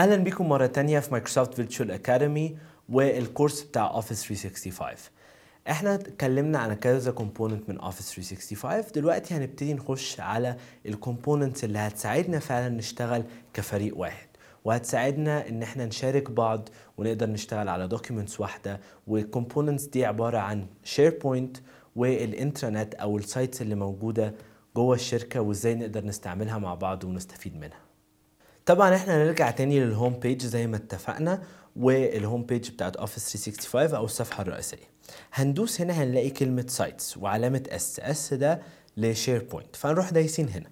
اهلا بكم مره تانية في مايكروسوفت فيرتشوال اكاديمي والكورس بتاع اوفيس 365 احنا اتكلمنا عن كذا كومبوننت من اوفيس 365 دلوقتي هنبتدي نخش على الكومبوننتس اللي هتساعدنا فعلا نشتغل كفريق واحد وهتساعدنا ان احنا نشارك بعض ونقدر نشتغل على دوكيومنتس واحده والكومبوننتس دي عباره عن شير بوينت والانترنت او السايتس اللي موجوده جوه الشركه وازاي نقدر نستعملها مع بعض ونستفيد منها طبعا احنا هنرجع تاني للهوم بيج زي ما اتفقنا والهوم بيج بتاعت اوفيس 365 او الصفحه الرئيسيه هندوس هنا هنلاقي كلمه سايتس وعلامه اس اس ده لشير بوينت فهنروح دايسين هنا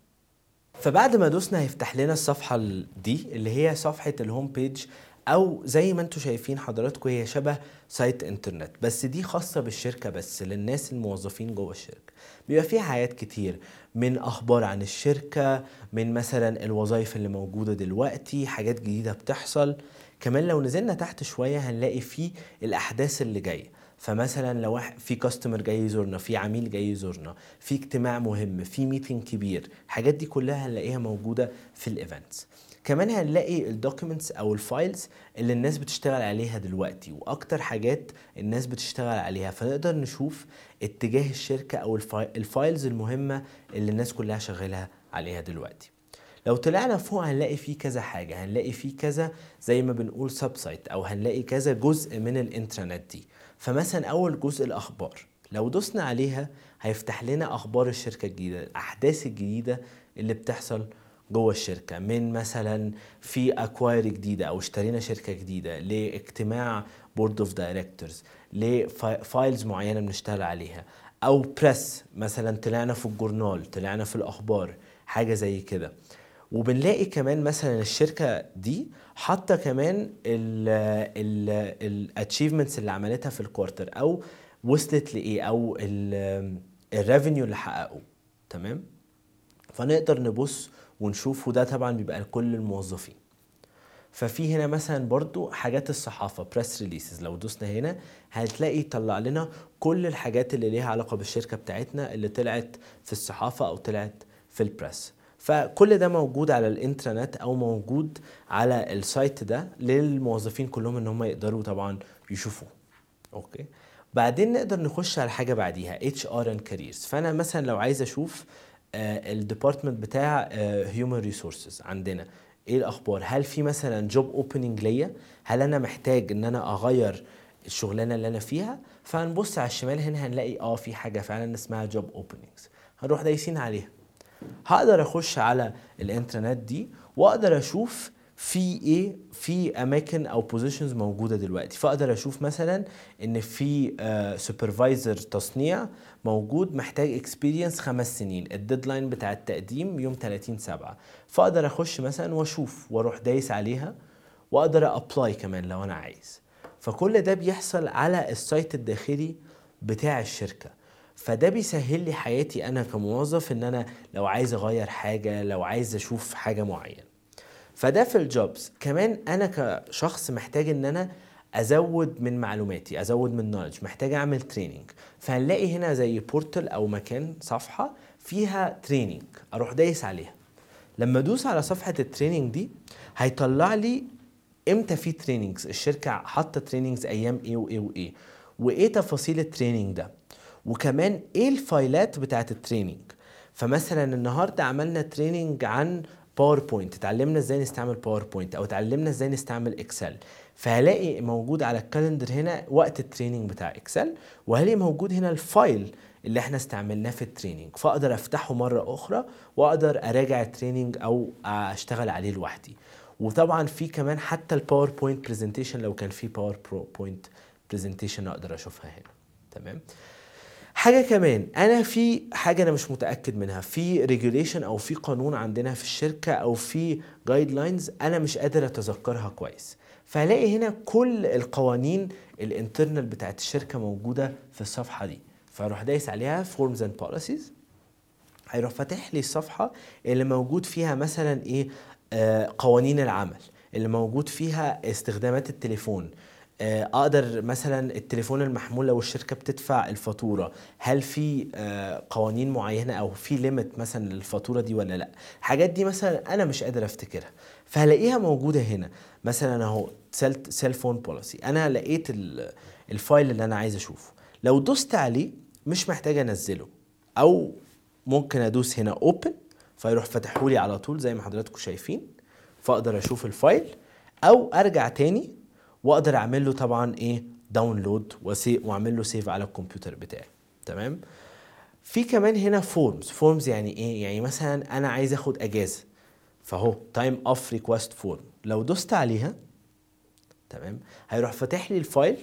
فبعد ما دوسنا هيفتح لنا الصفحه دي اللي هي صفحه الهوم بيج او زي ما انتم شايفين حضراتكم هي شبه سايت انترنت بس دي خاصه بالشركه بس للناس الموظفين جوه الشركه بيبقى فيها حاجات كتير من اخبار عن الشركه من مثلا الوظائف اللي موجوده دلوقتي حاجات جديده بتحصل كمان لو نزلنا تحت شويه هنلاقي فيه الاحداث اللي جايه فمثلا لو في كاستمر جاي يزورنا في عميل جاي يزورنا في اجتماع مهم في ميتنج كبير الحاجات دي كلها هنلاقيها موجوده في الايفنتس كمان هنلاقي الدوكيومنتس او الفايلز اللي الناس بتشتغل عليها دلوقتي واكتر حاجات الناس بتشتغل عليها فنقدر نشوف اتجاه الشركه او الفايلز المهمه اللي الناس كلها شغاله عليها دلوقتي لو طلعنا فوق هنلاقي فيه كذا حاجه هنلاقي فيه كذا زي ما بنقول سب سايت او هنلاقي كذا جزء من الانترنت دي فمثلا اول جزء الاخبار لو دوسنا عليها هيفتح لنا اخبار الشركه الجديده الاحداث الجديده اللي بتحصل جوه الشركه من مثلا في اكواير جديده او اشترينا شركه جديده لاجتماع بورد اوف دايركتورز لفايلز معينه بنشتغل عليها او بريس مثلا طلعنا في الجورنال طلعنا في الاخبار حاجه زي كده وبنلاقي كمان مثلا الشركه دي حاطه كمان الاتشيفمنتس اللي عملتها في الكوارتر او وصلت لايه او الريفينيو اللي حققوه تمام فنقدر نبص ونشوف وده طبعا بيبقى لكل الموظفين ففي هنا مثلا برضو حاجات الصحافة بريس ريليسز لو دوسنا هنا هتلاقي يطلع لنا كل الحاجات اللي ليها علاقة بالشركة بتاعتنا اللي طلعت في الصحافة أو طلعت في البريس فكل ده موجود على الانترنت او موجود على السايت ده للموظفين كلهم ان هم يقدروا طبعا يشوفوه اوكي بعدين نقدر نخش على حاجه بعديها اتش ار اند كاريرز فانا مثلا لو عايز اشوف الديبارتمنت بتاع هيومن ريسورسز عندنا ايه الاخبار هل في مثلا جوب اوبننج ليا هل انا محتاج ان انا اغير الشغلانه اللي انا فيها فهنبص على الشمال هنا هنلاقي اه في حاجه فعلا اسمها جوب اوبننجز هنروح دايسين عليها هقدر اخش على الانترنت دي واقدر اشوف في ايه في اماكن او بوزيشنز موجوده دلوقتي فاقدر اشوف مثلا ان في سوبرفايزر تصنيع موجود محتاج اكسبيرينس خمس سنين الديدلاين بتاع التقديم يوم 30 7 فاقدر اخش مثلا واشوف واروح دايس عليها واقدر ابلاي كمان لو انا عايز فكل ده بيحصل على السايت الداخلي بتاع الشركه فده بيسهل لي حياتي انا كموظف ان انا لو عايز اغير حاجه لو عايز اشوف حاجه معينه فده في الجوبز كمان انا كشخص محتاج ان انا ازود من معلوماتي ازود من نولج محتاج اعمل تريننج فهنلاقي هنا زي بورتال او مكان صفحه فيها تريننج اروح دايس عليها لما ادوس على صفحه التريننج دي هيطلع لي امتى في تريننجز الشركه حاطه تريننجز ايام ايه وايه وايه وايه تفاصيل التريننج ده وكمان ايه الفايلات بتاعت التريننج فمثلا النهارده عملنا تريننج عن باوربوينت اتعلمنا ازاي نستعمل باوربوينت او اتعلمنا ازاي نستعمل اكسل فهلاقي موجود على الكالندر هنا وقت التريننج بتاع اكسل وهلاقي موجود هنا الفايل اللي احنا استعملناه في التريننج فاقدر افتحه مره اخرى واقدر اراجع التريننج او اشتغل عليه لوحدي وطبعا في كمان حتى الباوربوينت برزنتيشن لو كان في باوربوينت برزنتيشن اقدر اشوفها هنا تمام حاجه كمان انا في حاجه انا مش متاكد منها في ريجوليشن او في قانون عندنا في الشركه او في جايد لاينز انا مش قادر اتذكرها كويس فهلاقي هنا كل القوانين الانترنال بتاعت الشركه موجوده في الصفحه دي فاروح دايس عليها فورمز اند بوليسيز هيروح فاتح لي الصفحه اللي موجود فيها مثلا ايه آه قوانين العمل اللي موجود فيها استخدامات التليفون آه، اقدر مثلا التليفون المحمول لو الشركه بتدفع الفاتوره هل في آه، قوانين معينه او في ليميت مثلا للفاتوره دي ولا لا الحاجات دي مثلا انا مش قادر افتكرها فهلاقيها موجوده هنا مثلا اهو سيل فون بوليسي انا لقيت ال- الفايل اللي انا عايز اشوفه لو دوست عليه مش محتاج انزله او ممكن ادوس هنا اوبن فيروح فتحولي على طول زي ما حضراتكم شايفين فاقدر اشوف الفايل او ارجع تاني واقدر اعمل له طبعا ايه داونلود وسي واعمل له سيف على الكمبيوتر بتاعي تمام في كمان هنا فورمز فورمز يعني ايه يعني مثلا انا عايز اخد اجازه فهو تايم اوف ريكوست فورم لو دوست عليها تمام هيروح فاتح لي الفايل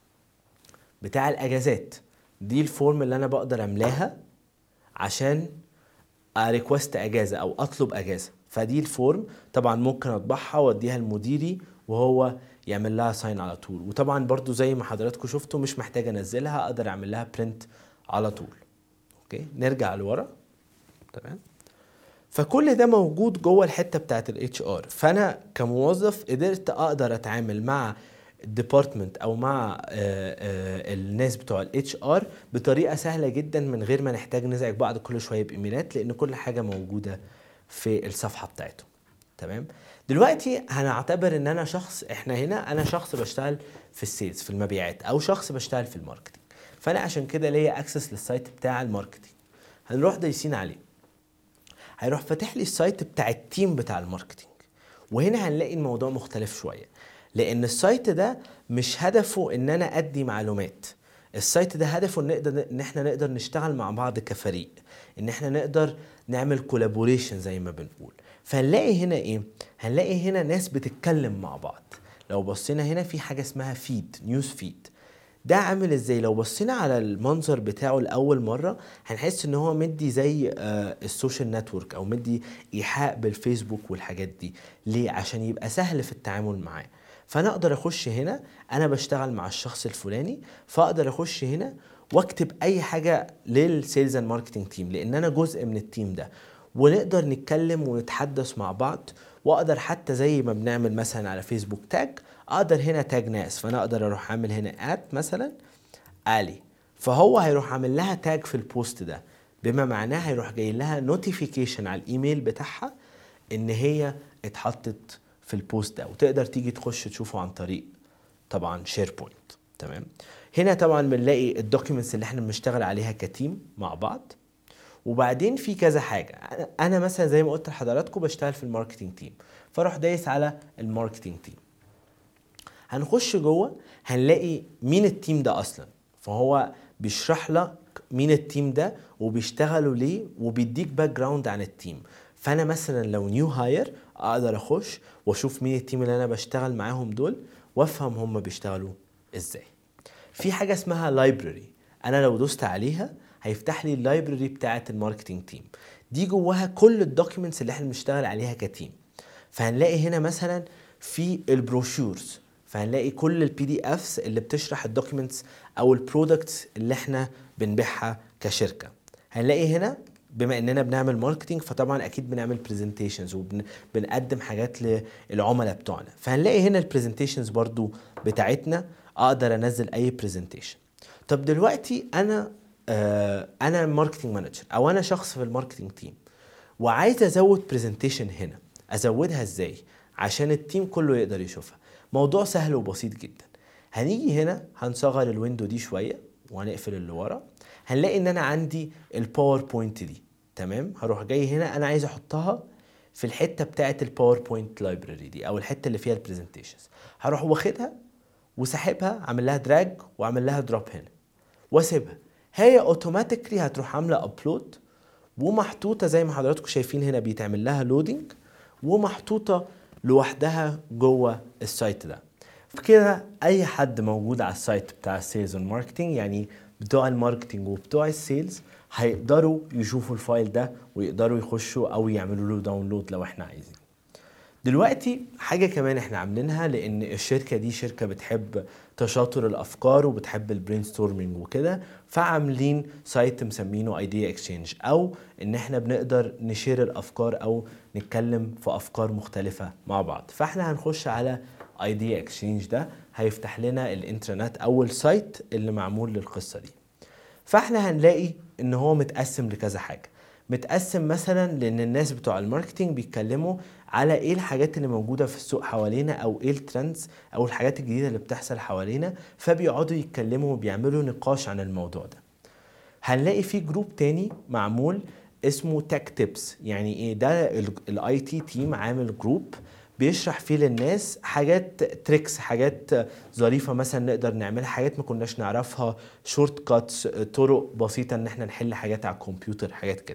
بتاع الاجازات دي الفورم اللي انا بقدر املاها عشان ريكوست اجازه او اطلب اجازه فدي الفورم طبعا ممكن اطبعها واديها لمديري وهو يعمل لها ساين على طول وطبعا برضو زي ما حضراتكم شفتوا مش محتاج انزلها اقدر اعمل لها برنت على طول اوكي نرجع لورا تمام فكل ده موجود جوه الحته بتاعت الاتش ار فانا كموظف قدرت اقدر اتعامل مع الديبارتمنت او مع آه، آه، الناس بتوع الاتش ار بطريقه سهله جدا من غير ما نحتاج نزعج بعض كل شويه بايميلات لان كل حاجه موجوده في الصفحه بتاعتهم تمام دلوقتي هنعتبر ان انا شخص احنا هنا انا شخص بشتغل في السيلز في المبيعات او شخص بشتغل في الماركتنج فانا عشان كده ليا اكسس للسايت بتاع الماركتنج هنروح دايسين عليه هيروح فاتح لي السايت بتاع التيم بتاع الماركتينج وهنا هنلاقي الموضوع مختلف شويه لان السايت ده مش هدفه ان انا ادي معلومات السايت ده هدفه ان نقدر ان احنا نقدر نشتغل مع بعض كفريق ان احنا نقدر نعمل كولابوريشن زي ما بنقول فهنلاقي هنا ايه هنلاقي هنا ناس بتتكلم مع بعض لو بصينا هنا في حاجه اسمها فيد نيوز فيد ده عامل ازاي لو بصينا على المنظر بتاعه لاول مره هنحس ان هو مدي زي آه، السوشيال نتورك او مدي ايحاء بالفيسبوك والحاجات دي ليه عشان يبقى سهل في التعامل معاه فانا اقدر اخش هنا انا بشتغل مع الشخص الفلاني فاقدر اخش هنا واكتب اي حاجه للسيلز اند ماركتنج تيم لان انا جزء من التيم ده ونقدر نتكلم ونتحدث مع بعض واقدر حتى زي ما بنعمل مثلا على فيسبوك تاج اقدر هنا تاج ناس فانا اقدر اروح اعمل هنا ات مثلا الي فهو هيروح عامل لها تاج في البوست ده بما معناه هيروح جاي لها نوتيفيكيشن على الايميل بتاعها ان هي اتحطت في البوست ده وتقدر تيجي تخش تشوفه عن طريق طبعا شير بوينت تمام هنا طبعا بنلاقي الدوكيومنتس اللي احنا بنشتغل عليها كتيم مع بعض وبعدين في كذا حاجه أنا- انا مثلا زي ما قلت لحضراتكم بشتغل في الماركتينج تيم فاروح دايس على الماركتينج تيم هنخش جوه هنلاقي مين التيم ده اصلا فهو بيشرح لك مين التيم ده وبيشتغلوا ليه وبيديك باك جراوند عن التيم فانا مثلا لو نيو هاير اقدر اخش واشوف مين التيم اللي انا بشتغل معاهم دول وافهم هم بيشتغلوا ازاي في حاجه اسمها لايبراري انا لو دوست عليها هيفتح لي اللايبراري بتاعه الماركتنج تيم دي جواها كل الدوكيومنتس اللي احنا بنشتغل عليها كتيم فهنلاقي هنا مثلا في البروشورز فهنلاقي كل البي دي افس اللي بتشرح الدوكيومنتس او البرودكتس اللي احنا بنبيعها كشركه هنلاقي هنا بما اننا بنعمل ماركتينج فطبعا اكيد بنعمل برزنتيشنز وبنقدم حاجات للعملاء بتوعنا فهنلاقي هنا البرزنتيشنز برضو بتاعتنا اقدر انزل اي برزنتيشن طب دلوقتي انا آه انا ماركتنج مانجر او انا شخص في الماركتنج تيم وعايز ازود برزنتيشن هنا ازودها ازاي عشان التيم كله يقدر يشوفها موضوع سهل وبسيط جدا هنيجي هنا هنصغر الويندو دي شويه وهنقفل اللي ورا هنلاقي ان انا عندي الباوربوينت دي تمام هروح جاي هنا انا عايز احطها في الحته بتاعه الباوربوينت لايبراري دي او الحته اللي فيها البرزنتيشنز هروح واخدها وسحبها عامل لها دراج وعامل لها دروب هنا واسيبها هي اوتوماتيكلي هتروح عامله ابلود ومحطوطه زي ما حضراتكم شايفين هنا بيتعمل لها لودنج ومحطوطه لوحدها جوه السايت ده فكده اي حد موجود على السايت بتاع السيلز والماركتنج يعني بتوع الماركتنج وبتوع السيلز هيقدروا يشوفوا الفايل ده ويقدروا يخشوا او يعملوا له داونلود لو احنا عايزين دلوقتي حاجه كمان احنا عاملينها لان الشركه دي شركه بتحب تشاطر الافكار وبتحب البرين ستورمنج وكده فعاملين سايت مسمينه ايديا اكسشينج او ان احنا بنقدر نشير الافكار او نتكلم في افكار مختلفه مع بعض فاحنا هنخش على ايديا اكسشينج ده هيفتح لنا الانترنت او السايت اللي معمول للقصه دي فاحنا هنلاقي ان هو متقسم لكذا حاجه متقسم مثلا لان الناس بتوع الماركتينج بيتكلموا على ايه الحاجات اللي موجوده في السوق حوالينا او ايه الترندز او الحاجات الجديده اللي بتحصل حوالينا فبيقعدوا يتكلموا وبيعملوا نقاش عن الموضوع ده هنلاقي في جروب تاني معمول اسمه تك تيبس يعني ايه ده الاي تي تيم عامل جروب بيشرح فيه للناس حاجات تريكس حاجات ظريفة مثلا نقدر نعملها حاجات ما كناش نعرفها شورت كاتس طرق بسيطة ان احنا نحل حاجات على الكمبيوتر حاجات كده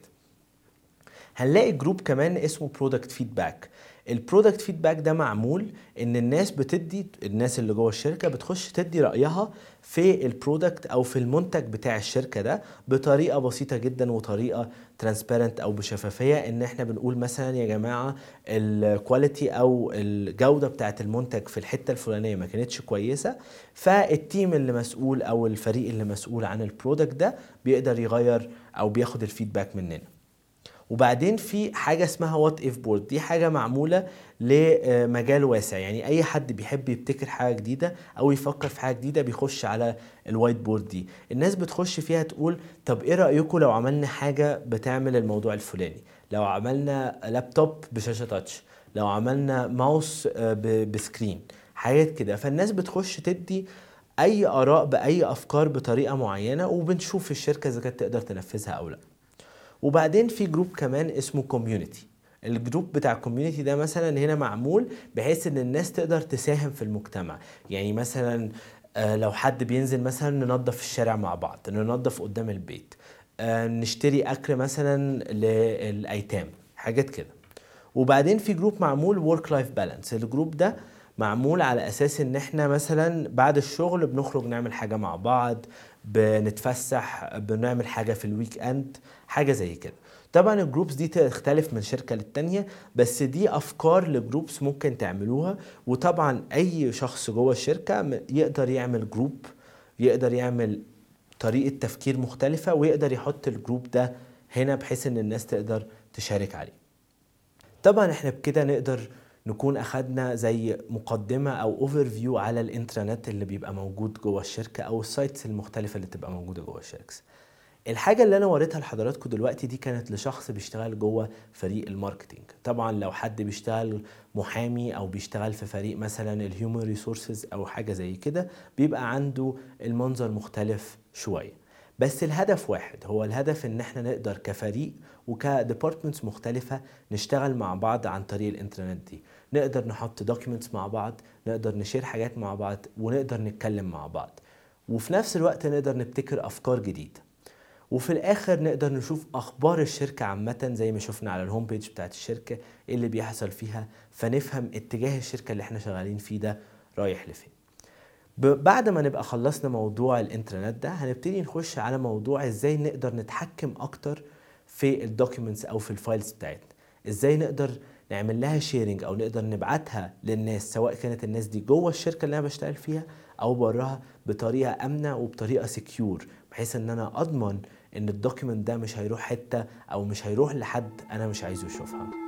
هنلاقي جروب كمان اسمه برودكت فيدباك البرودكت فيدباك ده معمول ان الناس بتدي الناس اللي جوه الشركه بتخش تدي رايها في البرودكت او في المنتج بتاع الشركه ده بطريقه بسيطه جدا وطريقه ترانسبيرنت او بشفافيه ان احنا بنقول مثلا يا جماعه الكواليتي او الجوده بتاعه المنتج في الحته الفلانيه ما كانتش كويسه فالتيم اللي مسؤول او الفريق اللي مسؤول عن البرودكت ده بيقدر يغير او بياخد الفيدباك مننا وبعدين في حاجه اسمها وات اف بورد دي حاجه معموله لمجال واسع يعني اي حد بيحب يبتكر حاجه جديده او يفكر في حاجه جديده بيخش على الوايت بورد دي الناس بتخش فيها تقول طب ايه رايكم لو عملنا حاجه بتعمل الموضوع الفلاني لو عملنا لابتوب بشاشه تاتش لو عملنا ماوس بسكرين حاجات كده فالناس بتخش تدي اي اراء باي افكار بطريقه معينه وبنشوف الشركه اذا كانت تقدر تنفذها او لا وبعدين في جروب كمان اسمه كوميونتي الجروب بتاع الكوميونتي ده مثلا هنا معمول بحيث ان الناس تقدر تساهم في المجتمع يعني مثلا لو حد بينزل مثلا ننظف الشارع مع بعض ننظف قدام البيت نشتري اكل مثلا للايتام حاجات كده وبعدين في جروب معمول ورك لايف بالانس الجروب ده معمول على اساس ان احنا مثلا بعد الشغل بنخرج نعمل حاجه مع بعض بنتفسح بنعمل حاجه في الويك اند حاجه زي كده طبعا الجروبس دي تختلف من شركه للتانيه بس دي افكار لجروبس ممكن تعملوها وطبعا اي شخص جوه الشركه يقدر يعمل جروب يقدر يعمل طريقه تفكير مختلفه ويقدر يحط الجروب ده هنا بحيث ان الناس تقدر تشارك عليه طبعا احنا بكده نقدر نكون اخدنا زي مقدمه او اوفر فيو على الانترنت اللي بيبقى موجود جوه الشركه او السايتس المختلفه اللي تبقى موجوده جوه الشركه الحاجه اللي انا وريتها لحضراتكم دلوقتي دي كانت لشخص بيشتغل جوه فريق الماركتينج طبعا لو حد بيشتغل محامي او بيشتغل في فريق مثلا الهيومن ريسورسز او حاجه زي كده بيبقى عنده المنظر مختلف شويه بس الهدف واحد هو الهدف ان احنا نقدر كفريق وكديبارتمنتس مختلفة نشتغل مع بعض عن طريق الانترنت دي نقدر نحط دوكيومنتس مع بعض نقدر نشير حاجات مع بعض ونقدر نتكلم مع بعض وفي نفس الوقت نقدر نبتكر افكار جديدة وفي الاخر نقدر نشوف اخبار الشركة عامة زي ما شفنا على الهوم بيج بتاعت الشركة ايه اللي بيحصل فيها فنفهم اتجاه الشركة اللي احنا شغالين فيه ده رايح لفين بعد ما نبقى خلصنا موضوع الانترنت ده هنبتدي نخش على موضوع ازاي نقدر نتحكم اكتر في الدوكيومنتس او في الفايلز بتاعتنا ازاي نقدر نعمل لها شيرنج او نقدر نبعتها للناس سواء كانت الناس دي جوه الشركه اللي انا بشتغل فيها او براها بطريقه امنه وبطريقه سكيور بحيث ان انا اضمن ان الدوكيمنت ده مش هيروح حته او مش هيروح لحد انا مش عايزه يشوفها